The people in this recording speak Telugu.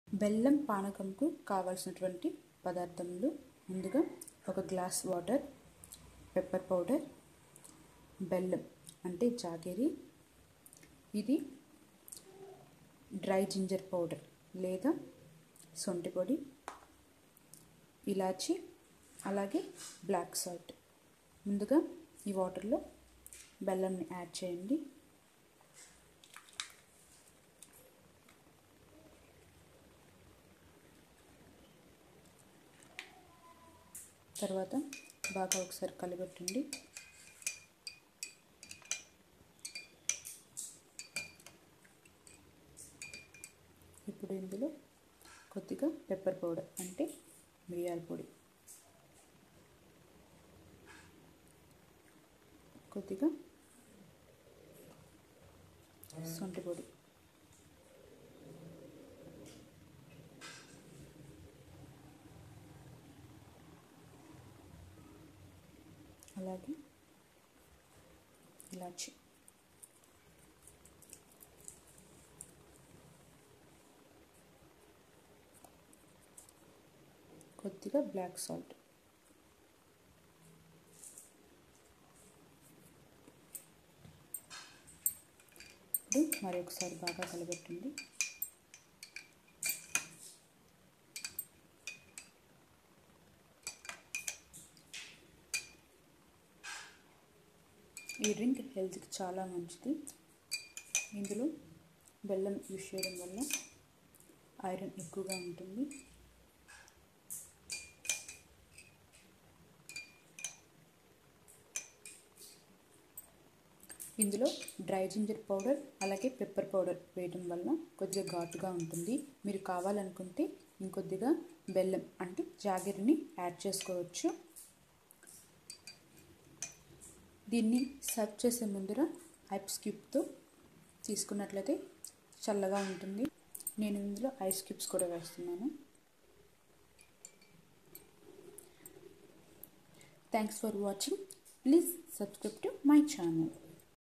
బెల్లం పానకంకు కావలసినటువంటి పదార్థములు ముందుగా ఒక గ్లాస్ వాటర్ పెప్పర్ పౌడర్ బెల్లం అంటే జాగరి ఇది డ్రై జింజర్ పౌడర్ లేదా సొంటి పొడి ఇలాచి అలాగే బ్లాక్ సాల్ట్ ముందుగా ఈ వాటర్లో బెల్లంని యాడ్ చేయండి తర్వాత బాగా ఒకసారి కలబెట్టండి ఇప్పుడు ఇందులో కొద్దిగా పెప్పర్ పౌడర్ అంటే మిరియాల పొడి కొద్దిగా సొంటి పొడి అలాగే ఇలాచి కొద్దిగా బ్లాక్ సాల్ట్ ఇప్పుడు మరి ఒకసారి బాగా కలబెట్టండి ఈ డ్రింక్ హెల్త్కి చాలా మంచిది ఇందులో బెల్లం యూస్ చేయడం వల్ల ఐరన్ ఎక్కువగా ఉంటుంది ఇందులో డ్రై జింజర్ పౌడర్ అలాగే పెప్పర్ పౌడర్ వేయడం వల్ల కొద్దిగా ఘాటుగా ఉంటుంది మీరు కావాలనుకుంటే ఇంకొద్దిగా బెల్లం అంటే జాగిరిని యాడ్ చేసుకోవచ్చు దీన్ని సర్వ్ చేసే ముందర ఐస్ క్యూబ్తో తీసుకున్నట్లయితే చల్లగా ఉంటుంది నేను ఇందులో ఐస్ క్యూబ్స్ కూడా వేస్తున్నాను thanks for watching please subscribe to my channel